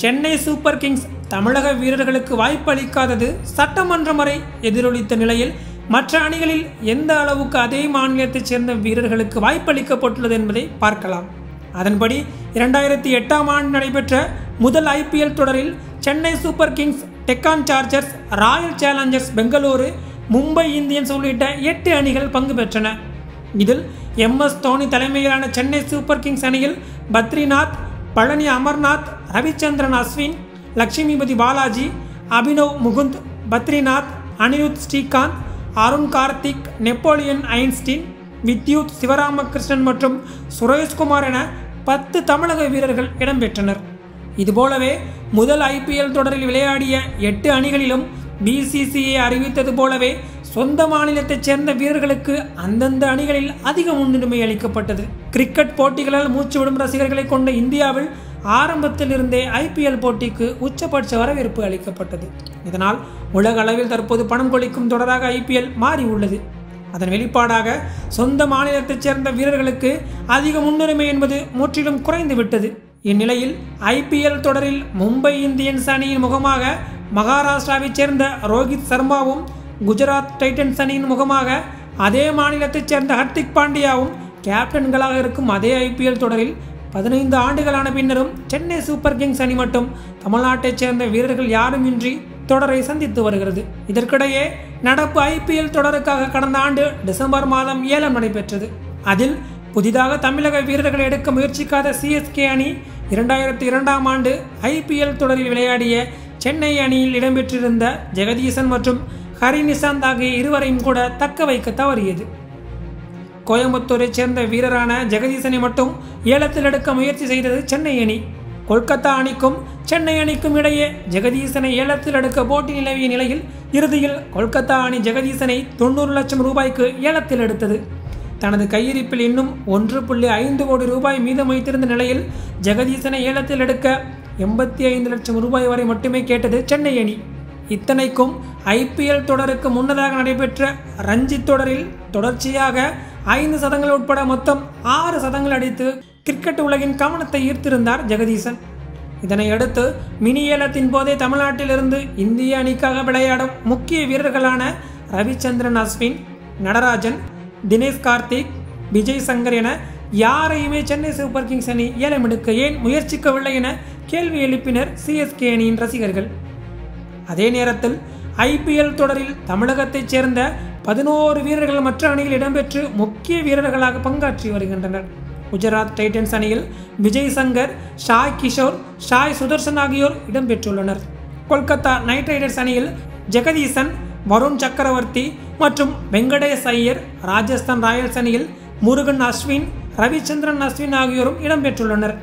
Chennai super Kings தமிழக வீரர்களுக்கு வாய்ப்பு அளிக்காதது சட்டமன்றம் வரை எதிரொலித்த நிலையில் மற்ற அணிகளில் எந்த அளவுக்கு அதே மாநிலத்தைச் சேர்ந்த வீரர்களுக்கு வாய்ப்பளிக்கப்பட்டுள்ளது என்பதை பார்க்கலாம் அதன்படி இரண்டாயிரத்தி எட்டாம் ஆண்டு நடைபெற்ற முதல் ஐபிஎல் தொடரில் Chennai super kings Deccan chargers royal challengers Bengaluru Mumbai Indians உள்ளிட்ட எட்டு அணிகள் பங்கு பெற்றன இதில் எம் எஸ் தோனி தலைமையிலான சென்னை சூப்பர் கிங்ஸ் அணியில் பத்ரிநாத் பழனி அமர்நாத் ரவிச்சந்திரன் அஸ்வின் லட்சுமிபதி பாலாஜி அபினவ் முகுந்த் பத்ரிநாத் அனிருத் ஸ்ரீகாந்த் அருண் கார்த்திக் நெப்போலியன் ஐன்ஸ்டீன் வித்யூத் சிவராமகிருஷ்ணன் மற்றும் சுரேஷ்குமார் என பத்து தமிழக வீரர்கள் இடம்பெற்றனர் இதுபோலவே முதல் ஐபிஎல் தொடரில் விளையாடிய எட்டு அணிகளிலும் பிசிசிஐ அறிவித்தது போலவே சொந்த மாநிலத்தைச் சேர்ந்த வீரர்களுக்கு அந்தந்த அணிகளில் அதிக முன்னுரிமை அளிக்கப்பட்டது கிரிக்கெட் போட்டிகளால் மூச்சுவிடும் ரசிகர்களை கொண்ட இந்தியாவில் ஆரம்பத்தில் இருந்தே ஐபிஎல் போட்டிக்கு உச்சபட்ச வரவேற்பு அளிக்கப்பட்டது இதனால் உலக அளவில் தற்போது பணம் கொளிக்கும் தொடராக ஐபிஎல் மாறி உள்ளது அதன் வெளிப்பாடாக சொந்த மாநிலத்தைச் சேர்ந்த வீரர்களுக்கு அதிக முன்னுரிமை என்பது முற்றிலும் குறைந்து விட்டது இந்நிலையில் ஐபிஎல் தொடரில் மும்பை இந்தியன்ஸ் அணியின் முகமாக மகாராஷ்டிராவைச் சேர்ந்த ரோஹித் சர்மாவும் குஜராத் டைட்டன்ஸ் அணியின் முகமாக அதே மாநிலத்தைச் சேர்ந்த ஹர்திக் பாண்டியாவும் கேப்டன்களாக இருக்கும் அதே ஐபிஎல் தொடரில் பதினைந்து ஆண்டுகளான பின்னரும் சென்னை சூப்பர் கிங்ஸ் அணி மட்டும் தமிழ்நாட்டைச் சேர்ந்த வீரர்கள் யாரும் இன்றி தொடரை சந்தித்து வருகிறது இதற்கிடையே நடப்பு ஐபிஎல் தொடருக்காக கடந்த ஆண்டு டிசம்பர் மாதம் ஏலம் நடைபெற்றது அதில் புதிதாக தமிழக வீரர்களை எடுக்க முயற்சிக்காத சிஎஸ்கே அணி இரண்டாயிரத்தி இரண்டாம் ஆண்டு ஐபிஎல் தொடரில் விளையாடிய சென்னை அணியில் இடம்பெற்றிருந்த ஜெகதீசன் மற்றும் ஹரி நிசாந்த் ஆகிய இருவரையும் கூட தக்க வைக்க தவறியது கோயம்புத்தூரைச் சேர்ந்த வீரரான ஜெகதீசனை மட்டும் ஏலத்தில் எடுக்க முயற்சி செய்தது சென்னை அணி கொல்கத்தா அணிக்கும் சென்னை அணிக்கும் இடையே ஜெகதீசனை ஏலத்தில் எடுக்க போட்டி நிலவிய நிலையில் இறுதியில் கொல்கத்தா அணி ஜெகதீசனை தொண்ணூறு லட்சம் ரூபாய்க்கு ஏலத்தில் எடுத்தது தனது கையிருப்பில் இன்னும் ஒன்று புள்ளி ஐந்து கோடி ரூபாய் மீதம் வைத்திருந்த நிலையில் ஜெகதீசனை ஏலத்தில் எடுக்க எண்பத்தி ஐந்து லட்சம் ரூபாய் வரை மட்டுமே கேட்டது சென்னை அணி இத்தனைக்கும் ஐபிஎல் தொடருக்கு முன்னதாக நடைபெற்ற ரஞ்சி தொடரில் தொடர்ச்சியாக ஐந்து சதங்கள் உட்பட மொத்தம் ஆறு சதங்கள் அடித்து கிரிக்கெட் உலகின் கவனத்தை ஈர்த்திருந்தார் ஜெகதீசன் இதனையடுத்து மினி ஏலத்தின் போதே தமிழ்நாட்டிலிருந்து இந்திய அணிக்காக விளையாடும் முக்கிய வீரர்களான ரவிச்சந்திரன் அஸ்வின் நடராஜன் தினேஷ் கார்த்திக் விஜய் சங்கர் என யாரையுமே சென்னை சூப்பர் கிங்ஸ் அணி ஏலம் எடுக்க ஏன் முயற்சிக்கவில்லை என கேள்வி எழுப்பினர் சிஎஸ்கே அணியின் ரசிகர்கள் அதே நேரத்தில் ஐபிஎல் தொடரில் தமிழகத்தைச் சேர்ந்த பதினோரு வீரர்கள் மற்ற அணியில் இடம்பெற்று முக்கிய வீரர்களாக பங்காற்றி வருகின்றனர் குஜராத் டைட்டன்ஸ் அணியில் விஜய் சங்கர் ஷாய் கிஷோர் ஷாய் சுதர்சன் ஆகியோர் இடம்பெற்றுள்ளனர் கொல்கத்தா நைட் ரைடர்ஸ் அணியில் ஜெகதீசன் வருண் சக்கரவர்த்தி மற்றும் வெங்கடேஷ் ஐயர் ராஜஸ்தான் ராயல்ஸ் அணியில் முருகன் அஸ்வின் ரவிச்சந்திரன் அஸ்வின் ஆகியோரும் இடம்பெற்றுள்ளனர்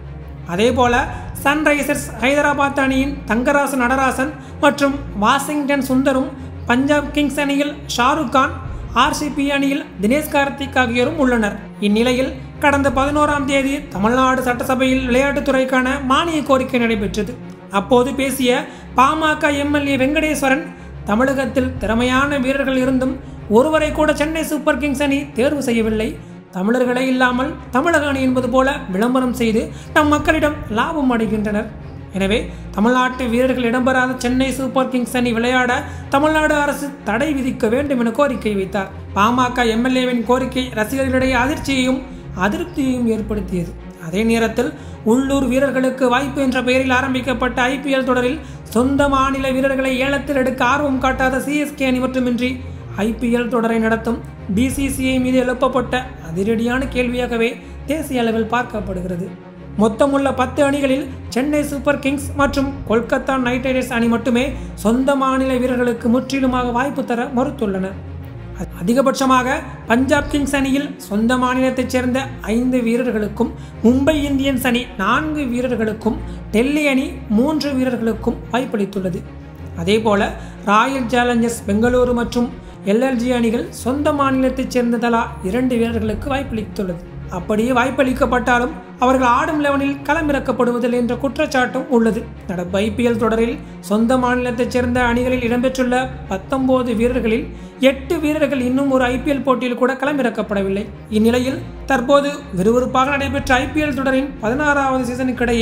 அதேபோல சன்ரைசர்ஸ் ஹைதராபாத் அணியின் தங்கராசு நடராசன் மற்றும் வாஷிங்டன் சுந்தரும் பஞ்சாப் கிங்ஸ் அணியில் ஷாருக் கான் ஆர்சிபி அணியில் தினேஷ் கார்த்திக் ஆகியோரும் உள்ளனர் இந்நிலையில் கடந்த பதினோராம் தேதி தமிழ்நாடு சட்டசபையில் விளையாட்டுத்துறைக்கான மானிய கோரிக்கை நடைபெற்றது அப்போது பேசிய பாமக எம்எல்ஏ வெங்கடேஸ்வரன் தமிழகத்தில் திறமையான வீரர்கள் இருந்தும் ஒருவரை கூட சென்னை சூப்பர் கிங்ஸ் அணி தேர்வு செய்யவில்லை தமிழர்களே இல்லாமல் தமிழக அணி என்பது போல விளம்பரம் செய்து நம் மக்களிடம் லாபம் அடைகின்றனர் எனவே தமிழ்நாட்டு வீரர்கள் இடம்பெறாத சென்னை சூப்பர் கிங்ஸ் அணி விளையாட தமிழ்நாடு அரசு தடை விதிக்க வேண்டும் என கோரிக்கை வைத்தார் பாமக எம்எல்ஏவின் கோரிக்கை ரசிகர்களிடையே அதிர்ச்சியையும் அதிருப்தியையும் ஏற்படுத்தியது அதே நேரத்தில் உள்ளூர் வீரர்களுக்கு வாய்ப்பு என்ற பெயரில் ஆரம்பிக்கப்பட்ட ஐபிஎல் தொடரில் சொந்த மாநில வீரர்களை ஏலத்தில் எடுக்க ஆர்வம் காட்டாத சிஎஸ்கே அணி மட்டுமின்றி ஐபிஎல் தொடரை நடத்தும் பிசிசிஐ மீது எழுப்பப்பட்ட அதிரடியான கேள்வியாகவே தேசிய அளவில் பார்க்கப்படுகிறது மொத்தமுள்ள பத்து அணிகளில் சென்னை சூப்பர் கிங்ஸ் மற்றும் கொல்கத்தா நைட் ரைடர்ஸ் அணி மட்டுமே சொந்த மாநில வீரர்களுக்கு முற்றிலுமாக வாய்ப்பு தர மறுத்துள்ளன அதிகபட்சமாக பஞ்சாப் கிங்ஸ் அணியில் சொந்த மாநிலத்தைச் சேர்ந்த ஐந்து வீரர்களுக்கும் மும்பை இந்தியன்ஸ் அணி நான்கு வீரர்களுக்கும் டெல்லி அணி மூன்று வீரர்களுக்கும் வாய்ப்பளித்துள்ளது அதேபோல ராயல் சேலஞ்சர்ஸ் பெங்களூரு மற்றும் எல்எல்ஜி அணிகள் சொந்த மாநிலத்தைச் சேர்ந்த தலா இரண்டு வீரர்களுக்கு வாய்ப்பளித்துள்ளது அப்படியே வாய்ப்பளிக்கப்பட்டாலும் அவர்கள் ஆடும் லெவனில் களமிறக்கப்படுவதில்லை என்ற குற்றச்சாட்டும் உள்ளது நடப்பு ஐபிஎல் தொடரில் சொந்த மாநிலத்தைச் சேர்ந்த அணிகளில் இடம்பெற்றுள்ள பத்தொன்பது வீரர்களில் எட்டு வீரர்கள் இன்னும் ஒரு ஐபிஎல் போட்டியில் கூட களமிறக்கப்படவில்லை இந்நிலையில் தற்போது விறுவிறுப்பாக நடைபெற்ற ஐபிஎல் தொடரின் பதினாறாவது சீசனுக்கிடையே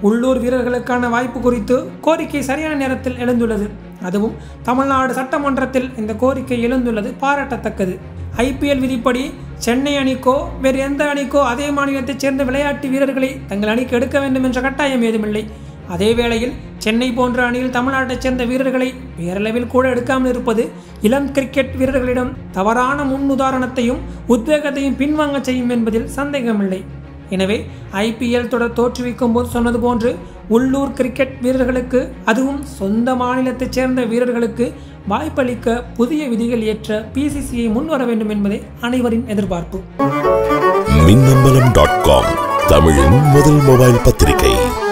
உள்ளூர் வீரர்களுக்கான வாய்ப்பு குறித்து கோரிக்கை சரியான நேரத்தில் எழுந்துள்ளது அதுவும் தமிழ்நாடு சட்டமன்றத்தில் இந்த கோரிக்கை எழுந்துள்ளது பாராட்டத்தக்கது ஐபிஎல் விதிப்படி சென்னை அணிக்கோ வேறு எந்த அணிக்கோ அதே மாநிலத்தைச் சேர்ந்த விளையாட்டு வீரர்களை தங்கள் அணிக்கு எடுக்க வேண்டும் என்ற கட்டாயம் ஏதுமில்லை அதே வேளையில் சென்னை போன்ற அணியில் தமிழ்நாட்டைச் சேர்ந்த வீரர்களை பேரளவில் கூட எடுக்காமல் இருப்பது இளம் கிரிக்கெட் வீரர்களிடம் தவறான முன் உதாரணத்தையும் உத்வேகத்தையும் பின்வாங்க செய்யும் என்பதில் சந்தேகமில்லை எனவே ஐபிஎல் தொடர் தோற்றுவிக்கும் போது சொன்னது போன்று உள்ளூர் கிரிக்கெட் வீரர்களுக்கு அதுவும் சொந்த மாநிலத்தைச் சேர்ந்த வீரர்களுக்கு வாய்ப்பளிக்க புதிய விதிகள் ஏற்ற பிசிசிஐ முன்வர வேண்டும் என்பதே அனைவரின் எதிர்பார்ப்பு மின்னம்பலம் டாட் காம் தமிழின் முதல் மொபைல் பத்திரிகை